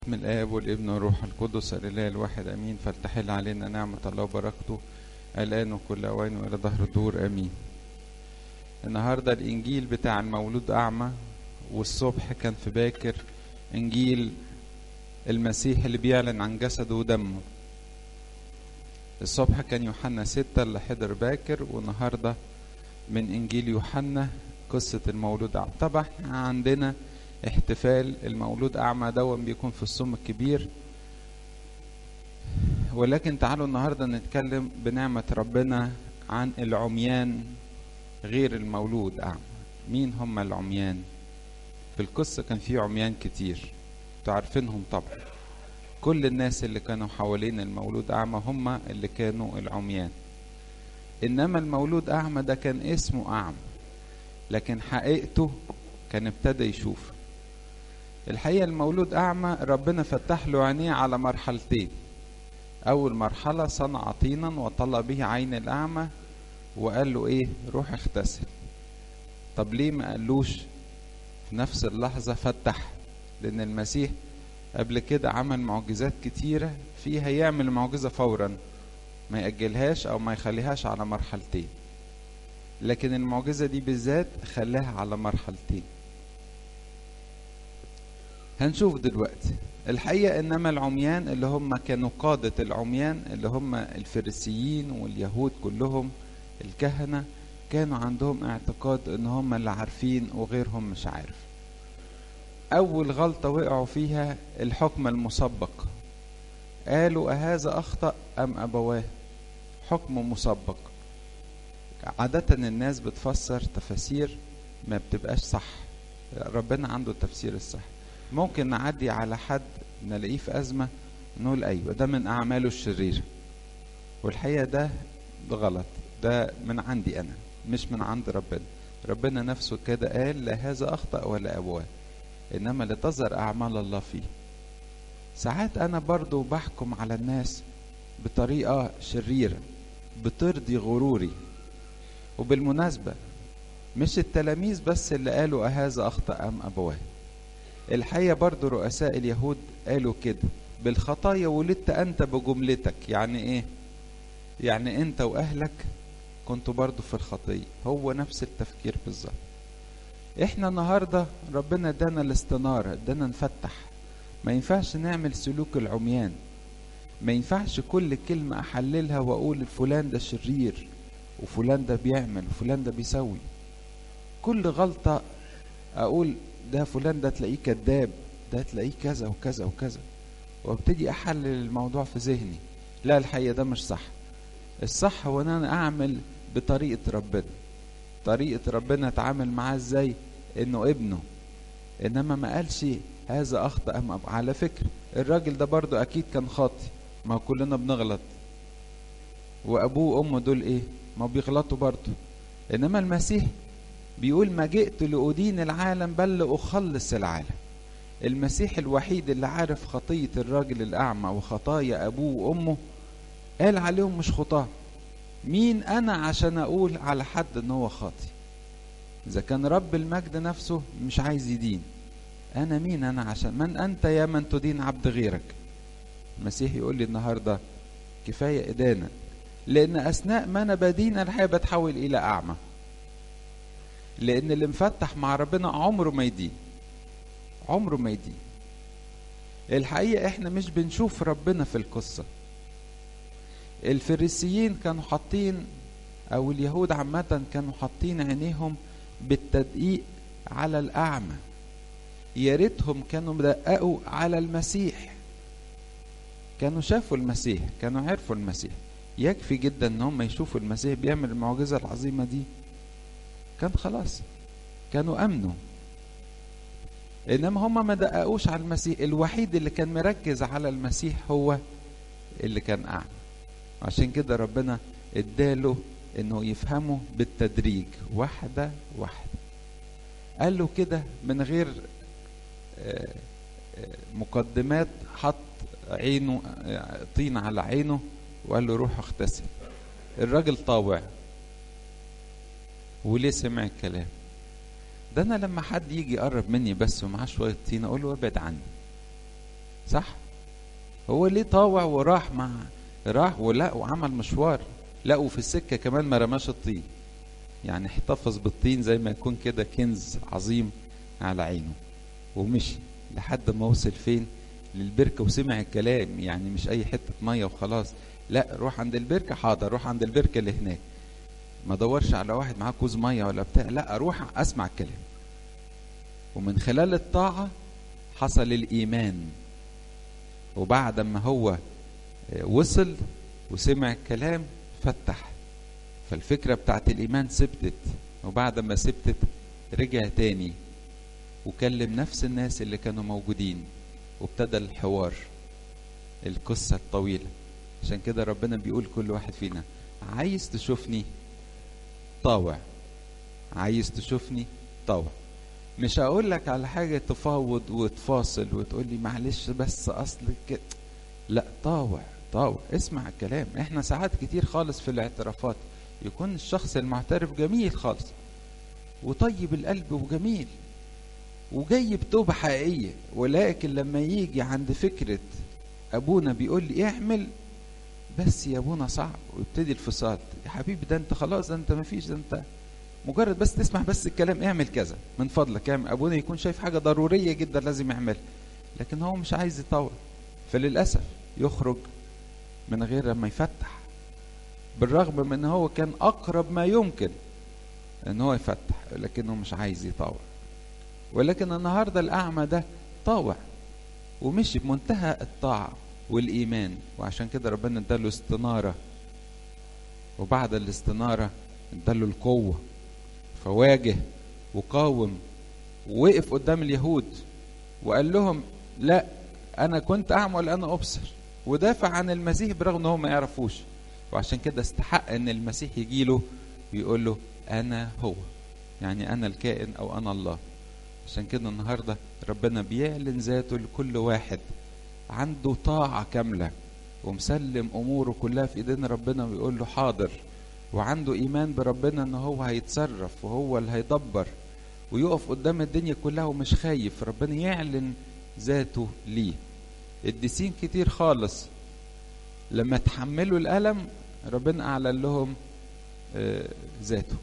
باسم الآب والابن والروح القدس الإله الواحد أمين فلتحل علينا نعمة الله وبركته الآن وكل أوان وإلى ظهر الدور أمين النهاردة الإنجيل بتاع المولود أعمى والصبح كان في باكر إنجيل المسيح اللي بيعلن عن جسده ودمه الصبح كان يوحنا ستة اللي حضر باكر والنهاردة من إنجيل يوحنا قصة المولود أعمى طبعا عندنا احتفال المولود أعمى دون بيكون في الصوم الكبير ولكن تعالوا النهاردة نتكلم بنعمة ربنا عن العميان غير المولود أعمى مين هم العميان في القصة كان في عميان كتير تعرفينهم طبعا كل الناس اللي كانوا حوالين المولود أعمى هم اللي كانوا العميان إنما المولود أعمى ده كان اسمه أعمى لكن حقيقته كان ابتدى يشوف الحقيقة المولود أعمى ربنا فتح له عينيه على مرحلتين أول مرحلة صنع طينا وطلع به عين الأعمى وقال له إيه روح اغتسل طب ليه ما قالوش في نفس اللحظة فتح لأن المسيح قبل كده عمل معجزات كتيرة فيها يعمل المعجزة فورا ما يأجلهاش أو ما يخليهاش على مرحلتين لكن المعجزة دي بالذات خلاها على مرحلتين هنشوف دلوقتي الحقيقة إنما العميان اللي هم كانوا قادة العميان اللي هم الفريسيين واليهود كلهم الكهنة كانوا عندهم اعتقاد إن هم اللي عارفين وغيرهم مش عارف أول غلطة وقعوا فيها الحكم المسبق قالوا أهذا أخطأ أم أبواه حكم مسبق عادة الناس بتفسر تفاسير ما بتبقاش صح ربنا عنده التفسير الصح ممكن نعدي على حد نلاقيه في أزمة نقول أيوة ده من أعماله الشريرة والحقيقة ده غلط ده من عندي أنا مش من عند ربنا ربنا نفسه كده قال لا هذا أخطأ ولا أبواه إنما لتظهر أعمال الله فيه ساعات أنا برضو بحكم على الناس بطريقة شريرة بترضي غروري وبالمناسبة مش التلاميذ بس اللي قالوا أهذا أخطأ أم أبواه الحقيقة برضو رؤساء اليهود قالوا كده بالخطايا ولدت أنت بجملتك يعني إيه يعني أنت وأهلك كنتوا برضو في الخطية هو نفس التفكير بالظبط احنا النهاردة ربنا ادانا الاستنارة ادانا نفتح ما ينفعش نعمل سلوك العميان ما ينفعش كل كلمة أحللها وأقول فلان ده شرير وفلان ده بيعمل وفلان ده بيسوي كل غلطة أقول ده فلان ده تلاقيه كذاب ده تلاقيه كذا وكذا وكذا وابتدي احلل الموضوع في ذهني لا الحقيقه ده مش صح الصح هو ان انا اعمل بطريقه ربنا طريقه ربنا اتعامل معاه ازاي انه ابنه انما ما قالش هذا اخطا ام أب. على فكره الراجل ده برضو اكيد كان خاطي ما كلنا بنغلط وابوه وامه دول ايه ما بيغلطوا برضو انما المسيح بيقول ما جئت لأدين العالم بل لأخلص العالم المسيح الوحيد اللي عارف خطية الراجل الأعمى وخطايا أبوه وأمه قال عليهم مش خطاة مين أنا عشان أقول على حد إن هو خاطي إذا كان رب المجد نفسه مش عايز يدين أنا مين أنا عشان من أنت يا من تدين عبد غيرك المسيح يقول لي النهاردة كفاية إدانة لأن أثناء ما أنا بدين الحياة بتحول إلى أعمى لان اللي مفتح مع ربنا عمره ما يدين عمره ما يدين الحقيقه احنا مش بنشوف ربنا في القصه الفريسيين كانوا حاطين او اليهود عامه كانوا حاطين عينيهم بالتدقيق على الاعمى يا ريتهم كانوا مدققوا على المسيح كانوا شافوا المسيح كانوا عرفوا المسيح يكفي جدا ان هم يشوفوا المسيح بيعمل المعجزه العظيمه دي كان خلاص كانوا امنوا انما هم ما دققوش على المسيح الوحيد اللي كان مركز على المسيح هو اللي كان اعمى عشان كده ربنا اداله انه يفهمه بالتدريج واحده واحده قال له كده من غير مقدمات حط عينه طين على عينه وقال له روح اغتسل الراجل طاوع وليه سمع الكلام ده انا لما حد يجي يقرب مني بس ومعاه شويه طين اقول له ابعد عني صح هو ليه طاوع وراح مع راح ولا وعمل مشوار لا وفي السكه كمان ما رماش الطين يعني احتفظ بالطين زي ما يكون كده كنز عظيم على عينه ومشي لحد ما وصل فين للبركة وسمع الكلام يعني مش أي حتة مية وخلاص لا روح عند البركة حاضر روح عند البركة اللي هناك ما دورش على واحد معاه كوز مية ولا بتاع لا أروح أسمع الكلام ومن خلال الطاعة حصل الإيمان وبعد ما هو وصل وسمع الكلام فتح فالفكرة بتاعت الإيمان ثبتت وبعد ما ثبتت رجع تاني وكلم نفس الناس اللي كانوا موجودين وابتدى الحوار القصة الطويلة عشان كده ربنا بيقول كل واحد فينا عايز تشوفني طاوع عايز تشوفني طاوع مش هقول لك على حاجة تفاوض وتفاصل وتقول لي معلش بس أصل كده لا طاوع طاوع اسمع الكلام احنا ساعات كتير خالص في الاعترافات يكون الشخص المعترف جميل خالص وطيب القلب وجميل وجاي بتوبة حقيقية ولكن لما يجي عند فكرة أبونا بيقول لي اعمل بس يا أبونا صعب ويبتدي الفصال يا حبيبي ده أنت خلاص ده أنت مفيش ده أنت مجرد بس تسمع بس الكلام اعمل كذا من فضلك اعمل أبونا يكون شايف حاجة ضرورية جدا لازم يعملها لكن هو مش عايز يطور فللأسف يخرج من غير ما يفتح بالرغم من ان هو كان اقرب ما يمكن ان هو يفتح لكنه مش عايز يطاوع ولكن النهارده الاعمى ده طاوع ومشي بمنتهى الطاعه والايمان وعشان كده ربنا اداله استناره وبعد الاستناره اداله القوه فواجه وقاوم ووقف قدام اليهود وقال لهم لا انا كنت اعمى ولا انا ابصر ودافع عن المسيح برغم ان هو ما يعرفوش وعشان كده استحق ان المسيح يجي له ويقول له انا هو يعني انا الكائن او انا الله عشان كده النهارده ربنا بيعلن ذاته لكل واحد عنده طاعة كاملة ومسلم أموره كلها في إيدين ربنا ويقول له حاضر وعنده إيمان بربنا إن هو هيتصرف وهو اللي هيدبر ويقف قدام الدنيا كلها ومش خايف ربنا يعلن ذاته ليه الديسين كتير خالص لما تحملوا الألم ربنا أعلن لهم آه ذاته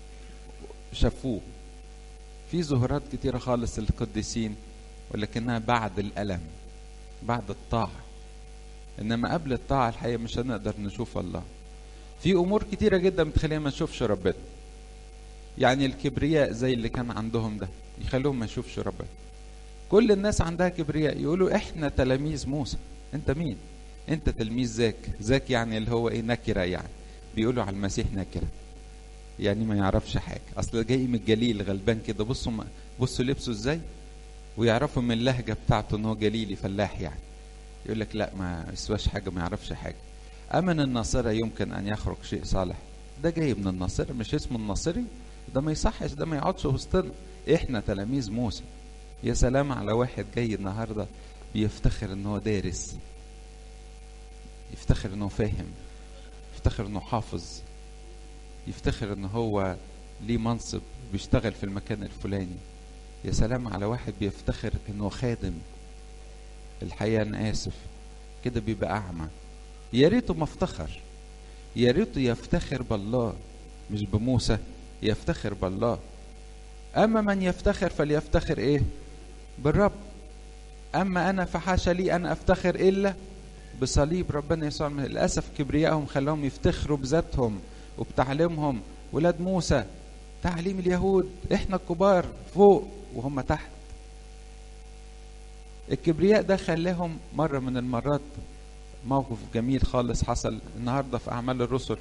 شافوه في ظهورات كتيرة خالص للقديسين ولكنها بعد الألم بعد الطاعة إنما قبل الطاعة الحقيقة مش هنقدر نشوف الله في أمور كتيرة جدا بتخلينا ما نشوفش ربنا يعني الكبرياء زي اللي كان عندهم ده يخلوهم ما يشوفش ربنا كل الناس عندها كبرياء يقولوا احنا تلاميذ موسى انت مين انت تلميذ ذاك ذاك يعني اللي هو ايه نكرة يعني بيقولوا على المسيح نكرة يعني ما يعرفش حاجة اصل جاي من الجليل غلبان كده بصوا بصوا لبسه ازاي ويعرفوا من اللهجة بتاعته ان هو جليلي فلاح يعني يقول لك لا ما يسواش حاجة ما يعرفش حاجة أمن الناصرة يمكن أن يخرج شيء صالح ده جاي من الناصرة مش اسمه الناصري ده ما يصحش ده ما يقعدش وسطنا احنا تلاميذ موسى يا سلام على واحد جاي النهارده بيفتخر ان هو دارس يفتخر انه فاهم يفتخر انه حافظ يفتخر ان هو ليه منصب بيشتغل في المكان الفلاني يا سلام على واحد بيفتخر انه خادم الحقيقه انا اسف كده بيبقى اعمى يا ريته ما افتخر يا ريته يفتخر بالله مش بموسى يفتخر بالله اما من يفتخر فليفتخر ايه بالرب اما انا فحاشا لي ان افتخر الا بصليب ربنا يسوع للاسف كبريائهم خلاهم يفتخروا بذاتهم وبتعليمهم ولاد موسى تعليم اليهود احنا الكبار فوق وهم تحت الكبرياء ده خلاهم مرة من المرات موقف جميل خالص حصل النهارده في أعمال الرسل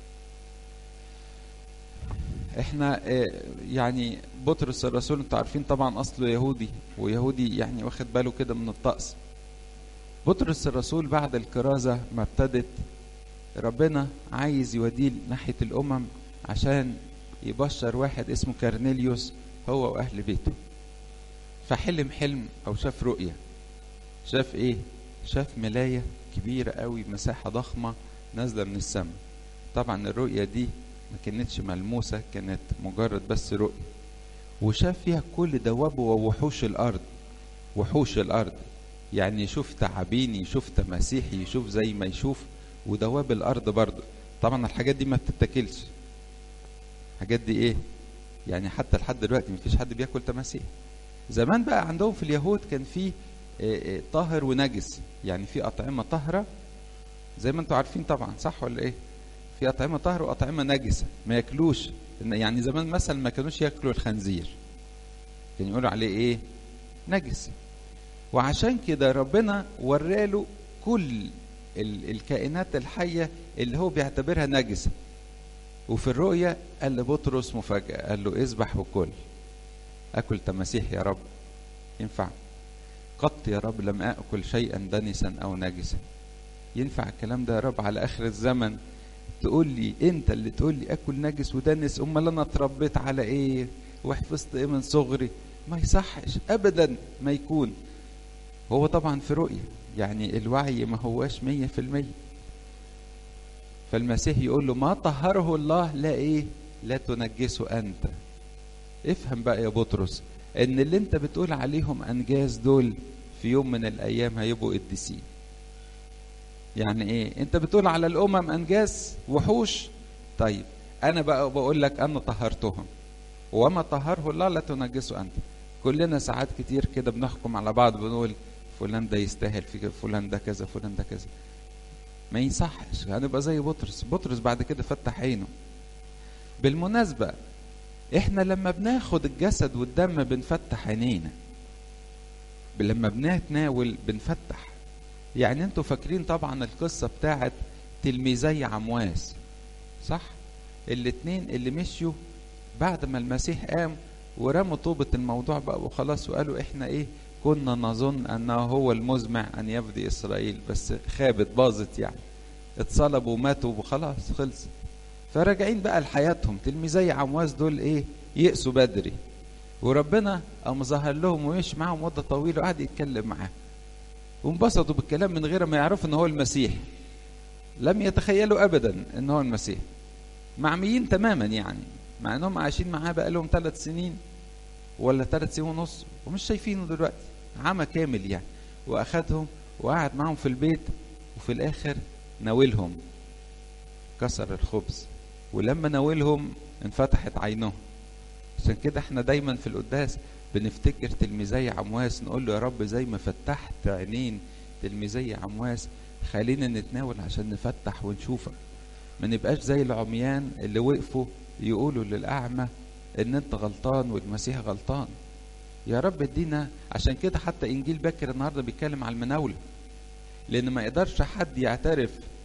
احنا يعني بطرس الرسول انتوا عارفين طبعا اصله يهودي ويهودي يعني واخد باله كده من الطقس بطرس الرسول بعد الكرازة ما ابتدت ربنا عايز يوديه ناحية الأمم عشان يبشر واحد اسمه كارنيليوس هو وأهل بيته فحلم حلم أو شاف رؤية شاف إيه؟ شاف ملاية كبيرة قوي مساحة ضخمة نازلة من السماء طبعا الرؤية دي ما كانتش ملموسة كانت مجرد بس رؤية وشاف فيها كل دواب ووحوش الأرض وحوش الأرض يعني يشوف تعابين يشوف تماسيح يشوف زي ما يشوف ودواب الارض برضه طبعا الحاجات دي ما بتتاكلش الحاجات دي ايه يعني حتى لحد دلوقتي مفيش حد بياكل تماسيح زمان بقى عندهم في اليهود كان في طاهر ونجس يعني في اطعمه طاهره زي ما انتم عارفين طبعا صح ولا ايه في اطعمه طاهره واطعمه نجسه ما ياكلوش يعني زمان مثلا ما كانوش ياكلوا الخنزير كان يقولوا عليه ايه نجس وعشان كده ربنا وراله كل الكائنات الحيه اللي هو بيعتبرها نجسه وفي الرؤيا قال لبطرس مفاجاه قال له اذبح وكل اكل تماسيح يا رب ينفع قط يا رب لم اكل شيئا دنسا او نجسا ينفع الكلام ده يا رب على اخر الزمن تقول لي انت اللي تقول لي اكل نجس ودنس امال انا اتربيت على ايه وحفظت ايه من صغري ما يصحش ابدا ما يكون هو طبعا في رؤية يعني الوعي ما هواش مية في المية فالمسيح يقول له ما طهره الله لا ايه لا تنجسه انت افهم بقى يا بطرس ان اللي انت بتقول عليهم انجاز دول في يوم من الايام هيبقوا قديسين يعني ايه انت بتقول على الامم انجاز وحوش طيب انا بقى بقول لك انا طهرتهم وما طهره الله لا تنجسه انت كلنا ساعات كتير كده بنحكم على بعض بنقول فلان ده يستاهل في فلان ده كذا فلان ده كذا ما يصحش هنبقى زي بطرس بطرس بعد كده فتح عينه بالمناسبة احنا لما بناخد الجسد والدم بنفتح عينينا لما بنتناول بنفتح يعني انتوا فاكرين طبعا القصة بتاعت تلميذي عمواس صح الاتنين اللي مشيوا بعد ما المسيح قام ورموا طوبة الموضوع بقى وخلاص وقالوا احنا ايه كنا نظن انه هو المزمع ان يفدي اسرائيل بس خابت باظت يعني اتصلبوا وماتوا وخلاص خلص فراجعين بقى لحياتهم تلميذي عمواس دول ايه يأسوا بدري وربنا قام ظهر لهم ومشي معاهم مدة طويلة وقعد يتكلم معاهم وانبسطوا بالكلام من غير ما يعرفوا ان هو المسيح لم يتخيلوا ابدا ان هو المسيح معميين تماما يعني مع انهم عايشين معاه بقى لهم ثلاث سنين ولا ثلاث سنين ونص ومش شايفينه دلوقتي عمى كامل يعني واخدهم وقعد معاهم في البيت وفي الاخر ناولهم كسر الخبز ولما ناولهم انفتحت عينهم عشان كده احنا دايما في القداس بنفتكر تلميذي عمواس نقول له يا رب زي ما فتحت عينين تلميذي عمواس خلينا نتناول عشان نفتح ونشوفك ما نبقاش زي العميان اللي وقفوا يقولوا للأعمى إن أنت غلطان والمسيح غلطان يا رب ادينا عشان كده حتى إنجيل باكر النهاردة بيتكلم على المناولة لأن ما يقدرش حد يعترف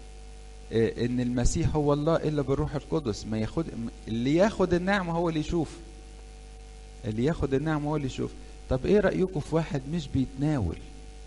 إن المسيح هو الله إلا بالروح القدس ما ياخد اللي ياخد النعمة هو اللي يشوف اللي ياخد النعمة هو اللي يشوف طب إيه رأيكم في واحد مش بيتناول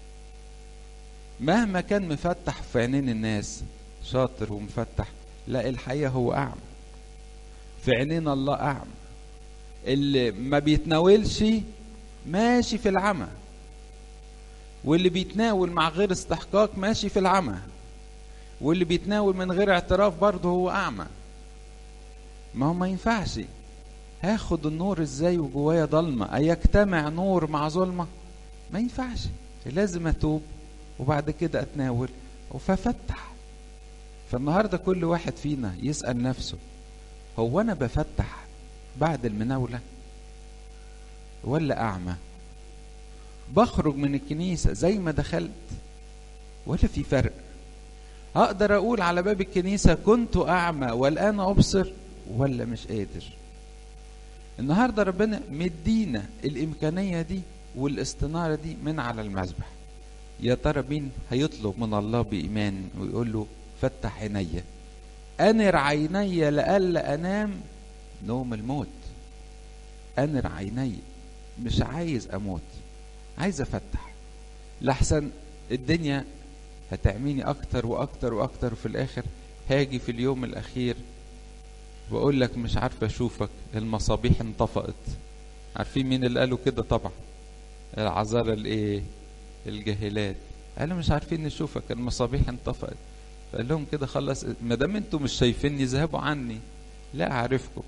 مهما كان مفتح في عينين الناس شاطر ومفتح لا الحقيقة هو أعمى في عينين الله أعمى اللي ما بيتناولش ماشي في العمى واللي بيتناول مع غير استحقاق ماشي في العمى واللي بيتناول من غير اعتراف برضه هو أعمى ما هو ما ينفعش هاخد النور ازاي وجوايا ضلمة أيجتمع نور مع ظلمة ما ينفعش لازم أتوب وبعد كده أتناول وففتح فالنهاردة كل واحد فينا يسأل نفسه هو أنا بفتح بعد المناولة ولا أعمى بخرج من الكنيسة زي ما دخلت ولا في فرق أقدر أقول على باب الكنيسة كنت أعمى والآن أبصر ولا مش قادر النهاردة ربنا مدينا الإمكانية دي والاستنارة دي من على المذبح يا ترى مين هيطلب من الله بإيمان ويقول له فتح عيني أنر عيني لألا أنام نوم الموت أنر عيني مش عايز أموت عايز أفتح لحسن الدنيا هتعميني أكتر وأكتر وأكتر وفي الآخر هاجي في اليوم الأخير وأقول لك مش عارف أشوفك المصابيح انطفأت عارفين مين اللي قالوا كده طبعا العذارى الإيه الجاهلات قالوا مش عارفين نشوفك المصابيح انطفأت فقال لهم كده خلص ما دام انتم مش شايفيني ذهبوا عني لا اعرفكم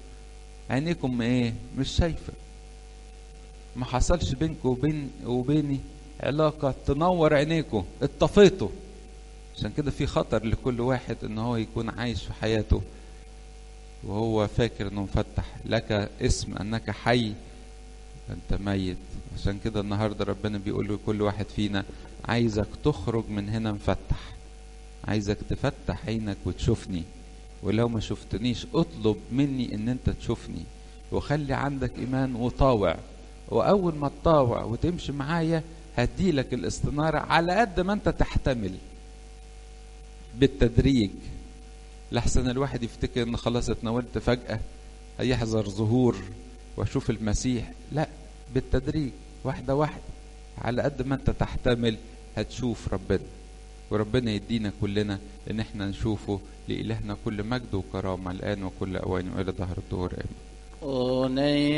عينيكم ايه مش شايفه ما حصلش بينكم وبين وبيني علاقة تنور عينيكم اتطفيتوا عشان كده في خطر لكل واحد ان هو يكون عايش في حياته وهو فاكر انه مفتح لك اسم انك حي انت ميت عشان كده النهارده ربنا بيقول لكل واحد فينا عايزك تخرج من هنا مفتح عايزك تفتح عينك وتشوفني ولو ما شفتنيش اطلب مني ان انت تشوفني وخلي عندك ايمان وطاوع واول ما تطاوع وتمشي معايا هديلك الاستنارة على قد ما انت تحتمل بالتدريج لحسن الواحد يفتكر ان خلاص اتناولت فجأة هيحذر ظهور واشوف المسيح لا بالتدريج واحدة واحدة على قد ما انت تحتمل هتشوف ربنا وربنا يدينا كلنا ان احنا نشوفه لإلهنا كل مجد وكرامة الآن وكل أوان وإلى ظهر الدهور آمين أوني